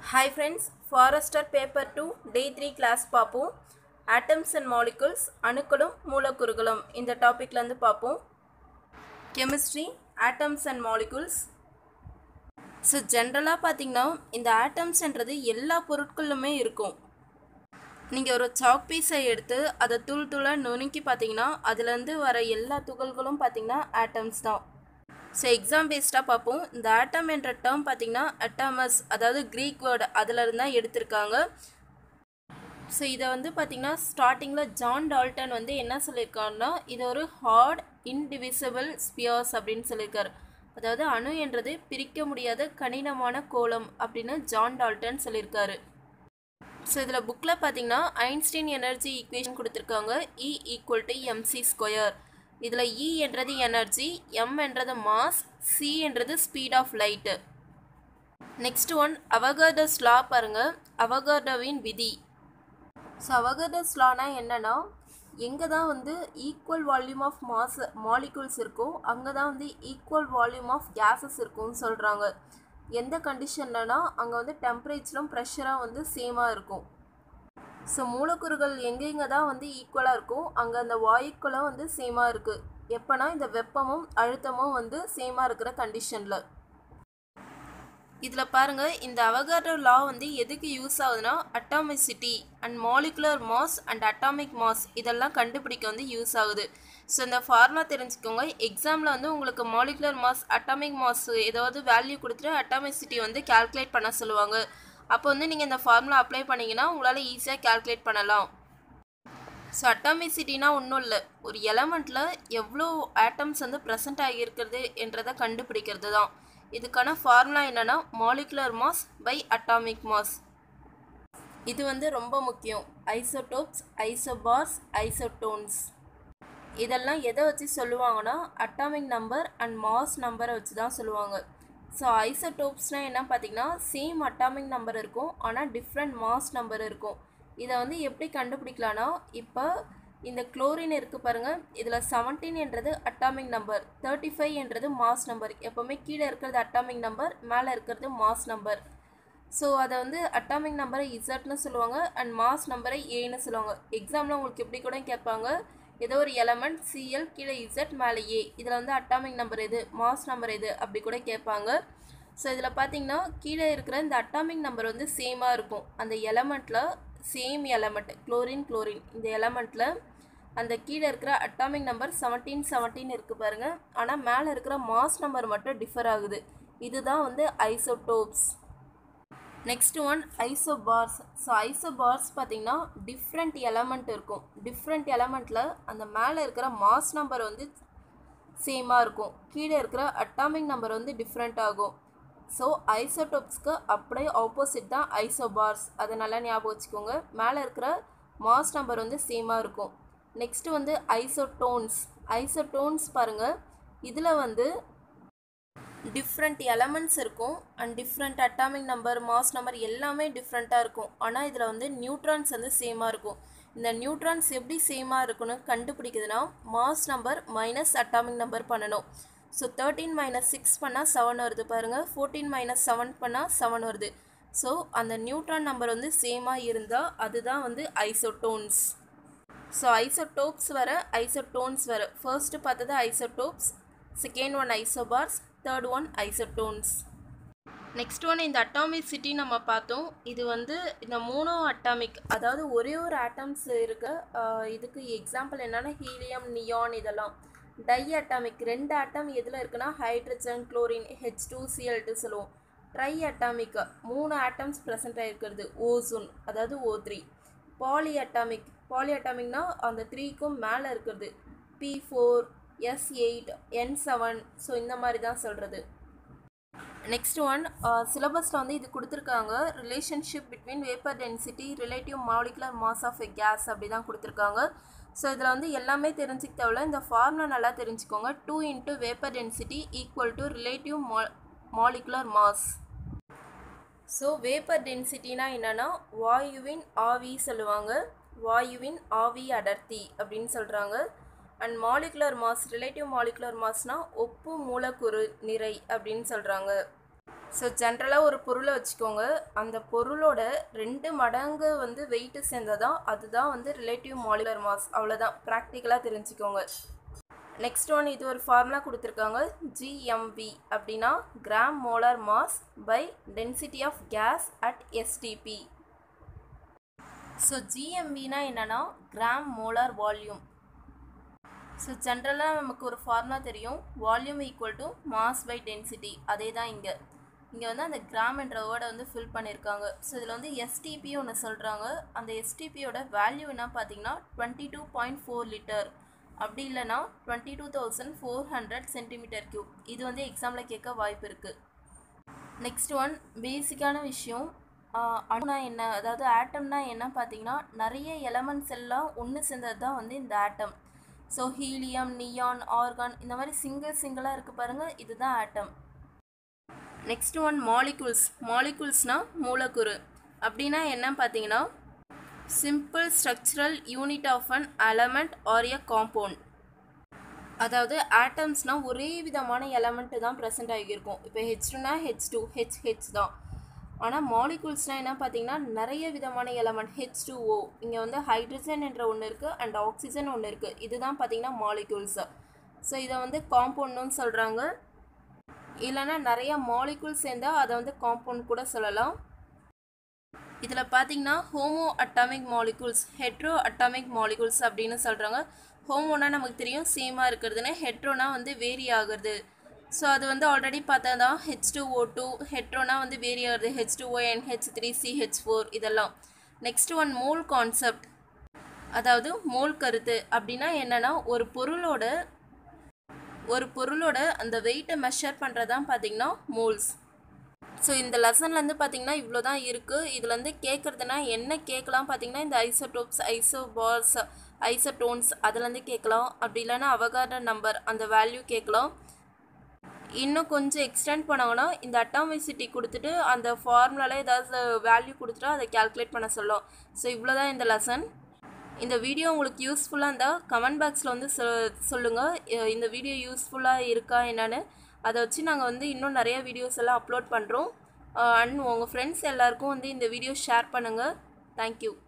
hi friends forester paper two day three class பார்ப்போம் atoms and molecules அணுக்களும் மூலக்கூறுகளும் இந்த டாப்பிக்லேருந்து பார்ப்போம் chemistry atoms and molecules so ஜென்ரலாக பார்த்தீங்கன்னா இந்த ஆட்டம்ஸ்ன்றது எல்லா பொருட்களிலுமே இருக்கும் நீங்கள் ஒரு சாக் பீஸை எடுத்து அதை தூள் தூளாக நுணுக்கி பார்த்தீங்கன்னா அதுலேருந்து வர எல்லா துகள்களும் பார்த்தீங்கன்னா ஆட்டம்ஸ் தான் ஸோ எக்ஸாம் பேஸ்டாக பார்ப்போம் இந்த ஆட்டம் என்ற டேர்ம் பார்த்தீங்கன்னா அட்டாமஸ் அதாவது க்ரீக் வேர்டு அதிலிருந்து தான் எடுத்திருக்காங்க ஸோ இதை வந்து பார்த்தீங்கன்னா ஸ்டார்டிங்கில் ஜான் டால்டன் வந்து என்ன சொல்லியிருக்காருன்னா இது ஒரு ஹார்ட் இன்டிவிசிபிள் ஸ்பியர்ஸ் அப்படின்னு சொல்லியிருக்காரு அதாவது அணு என்றது பிரிக்க முடியாத கடினமான கோலம் அப்படின்னு ஜான் டால்டன் சொல்லியிருக்காரு ஸோ இதில் புக்கில் பார்த்தீங்கன்னா ஐன்ஸ்டீன் எனர்ஜி ஈக்குவேஷன் கொடுத்துருக்காங்க E equal to MC square இதில் இ என்றது எனர்ஜி எம் என்றது மாஸ் சி என்றது speed of light next one Avogadro's law பாருங்க அவகர்டவின் விதி ஸோ அவகர்டஸ் லானா என்னன்னா எங்கே தான் வந்து equal volume of mass molecules இருக்கோ அங்கே தான் வந்து ஈக்குவல் வால்யூம் ஆஃப் கேஸஸ் இருக்கும்னு சொல்கிறாங்க எந்த கண்டிஷன்லனா அங்கே வந்து டெம்பரேச்சரும் ப்ரெஷராக வந்து சேமாக இருக்கும் ஸோ மூலக்கூறுகள் எங்கெங்கே தான் வந்து ஈக்குவலாக இருக்கும் அங்கே அந்த வாயுக்களும் வந்து சேமாக இருக்குது எப்போனா இந்த வெப்பமும் அழுத்தமும் வந்து சேமாக இருக்கிற கண்டிஷனில் இதில் பாருங்கள் இந்த அவகாட்ரோ லா வந்து எதுக்கு யூஸ் ஆகுதுன்னா atomicity and molecular mass and atomic mass இதெல்லாம் கண்டுபிடிக்க வந்து யூஸ் ஆகுது ஸோ இந்த ஃபார்முலா தெரிஞ்சுக்கோங்க எக்ஸாமில் வந்து உங்களுக்கு மாலிகுலர் மாஸ் அட்டாமிக் மாஸ் ஏதாவது வேல்யூ கொடுத்துட்டு அட்டாமிசிட்டி வந்து கால்குலேட் பண்ண சொல்லுவாங்க அப்போ வந்து நீங்கள் இந்த ஃபார்முலா அப்ளை பண்ணிங்கன்னா உங்களால் ஈஸியாக கால்குலேட் பண்ணலாம் ஸோ அட்டாமிசிட்டினா ஒன்றும் இல்லை ஒரு எலமெண்ட்டில் எவ்வளோ ஆட்டம்ஸ் வந்து ப்ரெசென்ட் ஆகியிருக்கிறது என்றதை கண்டுபிடிக்கிறது தான் இதுக்கான ஃபார்முலா என்னென்னா molecular mass by atomic mass இது வந்து ரொம்ப முக்கியம் ஐசோடோப்ஸ் ஐசோபார்ஸ் ஐசோட்டோன்ஸ் இதெல்லாம் எதை வச்சு சொல்லுவாங்கன்னா அட்டாமிக் நம்பர் அண்ட் மாஸ் நம்பரை வச்சு தான் சொல்லுவாங்க ஸோ ஐசோடோப்ஸ்னால் என்ன பார்த்தீங்கன்னா சேம் அட்டாமிக் நம்பர் இருக்கும் ஆனால் டிஃப்ரெண்ட் மாஸ் நம்பர் இருக்கும் இதை வந்து எப்படி கண்டுபிடிக்கலான்னா இப்போ இந்த குளோரின் இருக்குது பாருங்கள் இதில் செவன்டீன் என்றது அட்டாமிக் நம்பர் தேர்ட்டி ஃபைவ் என்றது மாஸ் நம்பர் எப்போவுமே கீழே இருக்கிறது அட்டாமிக் நம்பர் மேலே இருக்கிறது மாஸ் நம்பர் ஸோ அதை வந்து அட்டாமிக் நம்பரை இசட்னு சொல்லுவாங்க அண்ட் மாஸ் நம்பரை ஏன்னு சொல்லுவாங்க எக்ஸாமில் உங்களுக்கு எப்படி கூட கேட்பாங்க ஏதோ ஒரு எலமெண்ட் சிஎல் கீழே இசட் மேலே ஏ இதில் வந்து அட்டாமிக் நம்பர் எது மாஸ் நம்பர் எது அப்படி கூட கேட்பாங்க ஸோ இதில் பார்த்தீங்கன்னா கீழே இருக்கிற இந்த அட்டாமிக் நம்பர் வந்து சேமாக இருக்கும் அந்த எலமெண்ட்டில் சேம் எலமெண்ட் குளோரின் குளோரின் இந்த எலமெண்ட்டில் அந்த கீழே இருக்கிற அட்டாமிக் நம்பர் செவன்டீன் செவன்டீன் இருக்குது பாருங்கள் ஆனால் மேலே இருக்கிற மாஸ் நம்பர் மட்டும் டிஃபர் ஆகுது இதுதான் வந்து isotopes next one isobars so isobars பார்த்தீங்கன்னா டிஃப்ரெண்ட் எலமெண்ட் இருக்கும் டிஃப்ரெண்ட் எலமெண்ட்டில் அந்த மேலே இருக்கிற மாஸ் நம்பர் வந்து சேமாக இருக்கும் கீழே இருக்கிற அட்டாமிக் நம்பர் வந்து டிஃப்ரெண்ட் ஆகும் ஸோ ஐசோடோப்ஸ்க்கு அப்படியே ஆப்போசிட் தான் ஐசோபார்ஸ் அதை நல்லா ஞாபகம் வச்சுக்கோங்க மேலே இருக்கிற மாஸ் நம்பர் வந்து சேமாக இருக்கும் நெக்ஸ்ட்டு வந்து ஐசோட்டோன்ஸ் ஐசோட்டோன்ஸ் பாருங்கள் இதில் வந்து டிஃப்ரெண்ட் எலமெண்ட்ஸ் இருக்கும் and different atomic number mass number எல்லாமே டிஃப்ரெண்ட்டாக இருக்கும் ஆனால் இதில் வந்து நியூட்ரான்ஸ் வந்து சேமாக இருக்கும் இந்த நியூட்ரான்ஸ் எப்படி சேமாக இருக்குன்னு கண்டுபிடிக்குதுன்னா mass number minus atomic number பண்ணணும் ஸோ தேர்ட்டீன் மைனஸ் சிக்ஸ் பண்ணால் செவன் வருது பாருங்கள் ஃபோர்டீன் மைனஸ் செவன் பண்ணால் செவன் வருது ஸோ அந்த நியூட்ரான் நம்பர் வந்து சேமாக இருந்தால் அதுதான் வந்து ஐசோட்டோன்ஸ் ஸோ ஐசோடோப்ஸ் வர ஐசோட்டோன்ஸ் வர ஃபர்ஸ்ட்டு பார்த்தது isotopes second one isobars third one isotones next one இந்த அட்டாமிசிட்டி நம்ம பார்த்தோம் இது வந்து இந்த மூணோ அட்டாமிக் அதாவது ஒரே ஒரு ஆட்டம்ஸ் இருக்க இதுக்கு எக்ஸாம்பிள் என்னென்னா ஹீலியம் நியான் இதெல்லாம் டை அட்டாமிக் ரெண்டு அட்டம் எதில் இருக்குன்னா hydrogen chlorine H two Cl two சொல்லுவோம் ட்ரை அட்டாமிக் மூணு ஆட்டம்ஸ் ப்ரெசென்ட் ஆகிருக்கிறது ஓசோன் அதாவது ஓ த்ரீ பாலி அட்டாமிக் பாலி அட்டாமிக்னா அந்த த்ரீக்கும் மேலே இருக்கிறது P four S eight N seven so இந்த மாதிரி தான் சொல்கிறது நெக்ஸ்ட் ஒன் சிலபஸில் வந்து இது கொடுத்துருக்காங்க relationship between vapour density relative molecular mass of a gas அப்படி தான் கொடுத்துருக்காங்க ஸோ இதில் வந்து எல்லாமே தெரிஞ்சுக்க தேவையில்ல இந்த ஃபார்முலா நல்லா தெரிஞ்சுக்கோங்க two into vapour density equal to relative மா மாலிகுலர் மாஸ் ஸோ வேப்பர் டென்சிட்டினா என்னென்னா வாயுவின் ஆவி சொல்லுவாங்க வாயுவின் ஆவி அடர்த்தி அப்படின்னு சொல்கிறாங்க and molecular mass relative molecular மாஸ்னால் ஒப்பு மூலக்கூறு நிறை அப்படின்னு சொல்கிறாங்க ஸோ ஜென்ரலாக ஒரு பொருளை வச்சுக்கோங்க அந்த பொருளோட ரெண்டு மடங்கு வந்து வெயிட்டு சேர்ந்தால் தான் அதுதான் வந்து ரிலேட்டிவ் மாலிகுலர் மாஸ் அவ்வளோதான் ப்ராக்டிக்கலாக தெரிஞ்சுக்கோங்க நெக்ஸ்ட் ஒன் இது ஒரு ஃபார்முலா கொடுத்துருக்காங்க ஜிஎம்வி அப்படின்னா gram molar mass by density of gas at STP so ஜிஎம்வினா என்னென்னா கிராம் மோலார் வால்யூம் ஸோ ஜென்ரலாக நமக்கு ஒரு ஃபார்முலா தெரியும் volume equal to mass by density அதே தான் இங்கே இங்கே வந்து அந்த கிராம் என்ற வேர்டை வந்து ஃபில் பண்ணியிருக்காங்க ஸோ இதில் வந்து எஸ்டிபி ஒன்று சொல்கிறாங்க அந்த எஸ்டிபியோட வேல்யூ என்ன பார்த்தீங்கன்னா twenty two point four litre அப்படி இல்லைனா twenty two thousand four hundred centimetre cube இது வந்து எக்ஸாமில் கேட்க வாய்ப்பு இருக்குது நெக்ஸ்ட் ஒன் பேசிக்கான விஷயம் அணுனா என்ன அதாவது ஆட்டம்னா என்ன பார்த்தீங்கன்னா நிறைய எலமெண்ட்ஸ் எல்லாம் ஒன்று சேர்ந்தது தான் வந்து இந்த atom so helium neon argon இந்த மாதிரி சிங்கிள் சிங்கிளாக இருக்குது பாருங்கள் இதுதான் ஆட்டம் நெக்ஸ்ட் ஒன் மாலிகுல்ஸ் மாலிகுல்ஸ்னால் மூலக்கூறு அப்படின்னா என்ன பார்த்தீங்கன்னா simple structural unit of an element or a compound அதாவது ஆட்டம்ஸ்னால் ஒரே விதமான எலமெண்ட்டு தான் ப்ரெசென்ட் ஆகியிருக்கும் இப்போ ஹெச் டூனா ஹெச் டூ ஹெச் ஹெச் தான் ஆனால் மாலிகூல்ஸ்னால் என்ன பார்த்தீங்கன்னா நிறைய விதமான எலமெண்ட் ஹெச் டூ ஓ இங்கே வந்து ஹைட்ரஜன் என்ற ஒன்று இருக்குது அண்ட் ஆக்சிஜன் ஒன்று இருக்குது இதுதான் பார்த்தீங்கன்னா மாலிகூல்ஸு ஸோ இதை வந்து காம்பவுண்ட்னு சொல்கிறாங்க இல்லைனா நிறைய மாலிகூல் சேர்ந்தால் அதை வந்து காம்பவுண்ட் கூட சொல்லலாம் இதில் பார்த்தீங்கன்னா homoatomic molecules heteroatomic molecules அப்படின்னு சொல்கிறாங்க ஹோமோனா நமக்கு தெரியும் சேமாக இருக்கிறதுன்னு ஹெட்ரோனா வந்து வேரி ஆகுறது ஸோ அது வந்து ஆல்ரெடி பார்த்தா தான் ஹெச் டூ ஓ டூ ஹெட்ரோனா வந்து வேரி ஆகுது H two O N H three C H four இதெல்லாம் நெக்ஸ்ட் ஒன் மோல் கான்செப்ட் அதாவது மோல் கருத்து அப்படின்னா என்னென்னா ஒரு பொருளோட ஒரு பொருளோட அந்த வெயிட்டை மெஷர் பண்ணுறதான் பார்த்தீங்கன்னா மோல்ஸ் ஸோ இந்த லெசன்லேருந்து பார்த்தீங்கன்னா இவ்வளோ தான் இருக்குது இதுலேருந்து கேட்குறதுனா என்ன கேட்கலாம் பார்த்தீங்கன்னா இந்த ஐசோடோப்ஸ் ஐசோபார்ஸ் ஐசோடோன்ஸ் அதுலேருந்து கேட்கலாம் அப்படி இல்லைன்னா அவகார நம்பர் அந்த வேல்யூ கேட்கலாம் இன்னும் கொஞ்சம் எக்ஸ்டெண்ட் பண்ணாங்கன்னா இந்த அட்டாமிசிட்டி கொடுத்துட்டு அந்த ஃபார்முலாவில் ஏதாவது வேல்யூ கொடுத்துட்டா அதை கேல்குலேட் பண்ண சொல்லும் ஸோ இவ்வளோ தான் இந்த லெசன் இந்த வீடியோ உங்களுக்கு யூஸ்ஃபுல்லாக இருந்தால் கமெண்ட் பாக்ஸில் வந்து சொ சொல்லுங்கள் இந்த வீடியோ யூஸ்ஃபுல்லாக இருக்கா என்னன்னு அதை வச்சு நாங்கள் வந்து இன்னும் நிறைய வீடியோஸ் எல்லாம் அப்லோட் பண்ணுறோம் அண்ட் உங்கள் ஃப்ரெண்ட்ஸ் எல்லாருக்கும் வந்து இந்த வீடியோ ஷேர் பண்ணுங்கள் தேங்க்யூ